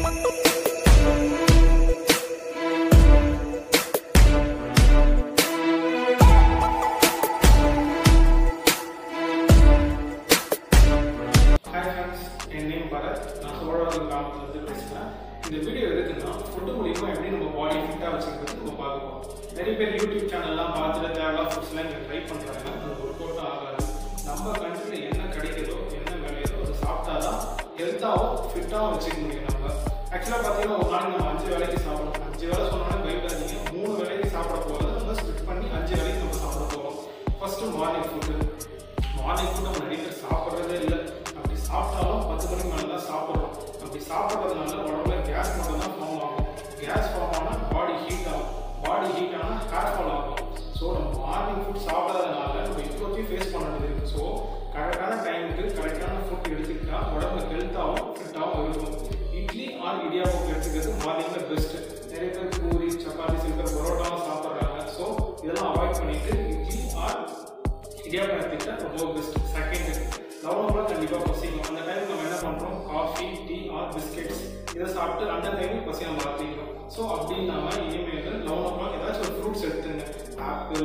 hi friends என் name Bharath நான் சோழவரம் கிராமத்துலேருந்து பேசுகிறேன் இந்த வீடியோ எதுக்குன்னா ஃபுட்டு மூலியமா எப்படி நம்ம பாடி ஃபிட்டாக வச்சுக்கிறது நம்ம பார்க்கலாம் நிறைய பேர் யூடியூப் சேனல்லாம் பார்த்துட்டு தேவையில்லா ஃபுட்ஸ்லாம் இங்கே ட்ரை பண்ணுறாங்க அது ஒரு போட்டும் ஆகாது நம்ம கண்ட்ரியில் என்ன கிடைக்குதோ என்ன விளையுதோ அதை சாப்பிட்டா தான் ஹெல்த்தாகவும் ஃபிட்டாகவும் வச்சுக்க முடியும் நம்ம ஆக்சுவலாக பார்த்தீங்கன்னா ஒரு நாளைக்கு நம்ம அஞ்சு வேலைக்கு சாப்பிடணும் அஞ்சு வேலை சொன்னாலும் பயப்படாதீங்க மூணு வேலைக்கு சாப்பிட போகிறது நம்ம ஸ்பிட் பண்ணி அஞ்சு வேலைக்கு நம்ம சாப்பிட போகிறோம் first morning food morning food நம்ம நிறைய பேர் சாப்பிட்றதே இல்லை அப்படி சாப்பிட்டாலும் பத்து மணிக்கு மேலே தான் சாப்பிட்றோம் அப்படி சாப்பிட்றதுனால உடம்புல கேஸ் மட்டும் தான் ஃபார்ம் ஆகும் கேஸ் ஃபார்ம் ஆனால் பாடி ஹீட் ஆகும் பாடி ஹீட் ஆனால் ஹேர் ஃபால் ஆகும் ஸோ நம்ம மார்னிங் ஃபுட் சாப்பிடாதனால நம்ம இப்போதையும் ஃபேஸ் பண்ண வேண்டியது இருக்குது ஸோ கரெக்டான டைமுக்கு கரெக்டான ஃபுட் எடுத்துக்கிட்டா உடம்பு ஹெல்த்தாகவும் ஃபிட்டாகவும் இருக்கும் இட்லி ஆர் இடியாப்பம் எடுத்துக்கிறது மார்னிங்கில் பெஸ்ட்டு நிறைய பேர் பூரி சப்பாத்தி சில பேர் பரோட்டாவும் சாப்பிட்றாங்க ஸோ இதெல்லாம் அவாய்ட் பண்ணிட்டு இட்லி ஆர் இடியாப்பம் எடுத்துக்கிட்டா ரொம்ப best second eleven o'clock கண்டிப்பாக பசிக்கும் அந்த டைம் நம்ம என்ன பண்ணுறோம் காஃபி டீ ஆர் பிஸ்கெட்ஸ் இதை சாப்பிட்டு அந்த டைமுக்கு பசி நம்ம மாற்றிக்கிறோம் ஸோ அப்படி இல்லாமல் இனிமேல் லெவன் ஓ கிளாக் ஏதாச்சும் ஒரு ஃப்ரூட்ஸ் எடுத்துங்க ஆப்பிள்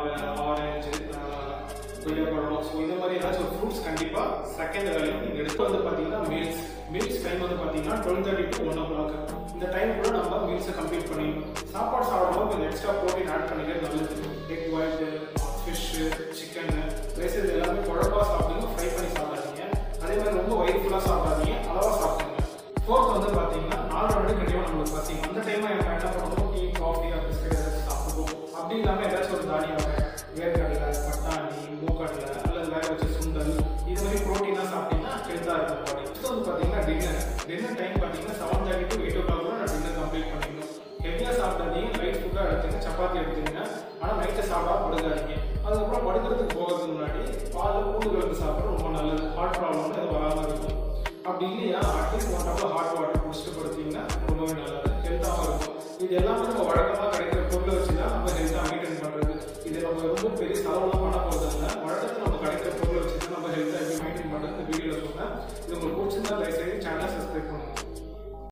ஆரஞ்சு கொய்யாப்பழம் ஸோ இந்த மாதிரி ஏதாச்சும் ஒரு ஃப்ரூட்ஸ் கண்டிப்பாக செகண்ட் வேலையும் நீங்கள் எடுத்து வந்து பார்த்தீங்கன்னா மீல்ஸ் மீல்ஸ் டைம் வந்து பார்த்தீங்கன்னா twelve thirty to one o'clock இந்த டைமுக்குள்ள நம்ம மீல்ஸை கம்ப்ளீட் பண்ணிடணும் சாப்பாடு சாப்பிடும்போது கொஞ்சம் எக்ஸ்ட்ரா ப்ரோட்டீன் ஆட் பண்ணிக்கிறது நல்லது egg white fish chicken rice இது எல்லாமே குழப்பா சாப்பிடுங்க ஃப்ரை பண்ணி சாப்பிடாதீங்க அதே மாதிரி ரொம்ப வயிறு ஃபுல்லாக சாப்பிடாதீங்க அளவாக சாப்பிடுங்க ஃபோர்த் வந்து பார்த்தீங்கன்னா நாலு மணிக்கு கண்டிப்பாக நம்மளுக்கு பசி அந்த டைமில் நம்ம என்ன பண்ணணும் டீ காஃபி பிஸ்கெட் ஏதாச்சும் சாப்பிடுவோம் அப்படி இல்லாமல் ஏதாச்சும் ஒரு தானியம் வகை வேர்க்கடலை பட்டாணி மூக்கடலை அல்லது வேக வச்ச சுண்டல் இது மாதிரி ப்ரோட்டீனாக சாப்பிட்டீங்கன்னா ஹெல்த்தாக இருக்கும் பாடி நெக்ஸ்ட் வந்து பார்த்தீங்கன்னா டின்னர் டின்னர் டைம் பார்த்தீங்கன்னா seven thirty to eight o'clock கூட நான் டின்னர் கம்ப்ளீட் பண்ணிக்கணும் ஹெவியாக சாப்பிடாதீங்க லைட் ஃபுட்டாக எடுத்துங்க சப்பாத்தி எடுத்துங்க ஆனால் நைட்டை சாப்பிடாம படுக்காதீங்க அதுக்கப்புறம் படுக்கிறதுக்கு போகிறதுக்கு முன்னாடி பால் பூண்டு கலந்து சாப்பிட்றது ரொம்ப நல்லது ஹார்ட் ப்ராப்ளம் அது வராமல் இருக்கும் அப்படி இல்லையா at least one tumbler hot water குடிச்சிட்டு படுத்தீங்கன்னா ரொம்பவே நல்லது ஹெல்த்தாகவும் இருக்கும் இது எல்லாமே நம்ம வழக்கமாக கிடைக்கிற பொருளை வச்சு தான் நம்ம ஹெல்த்தாக மெயின்டைன் பண்ணுறது இது நம்ம ரொம்ப பெரிய செலவுலாம்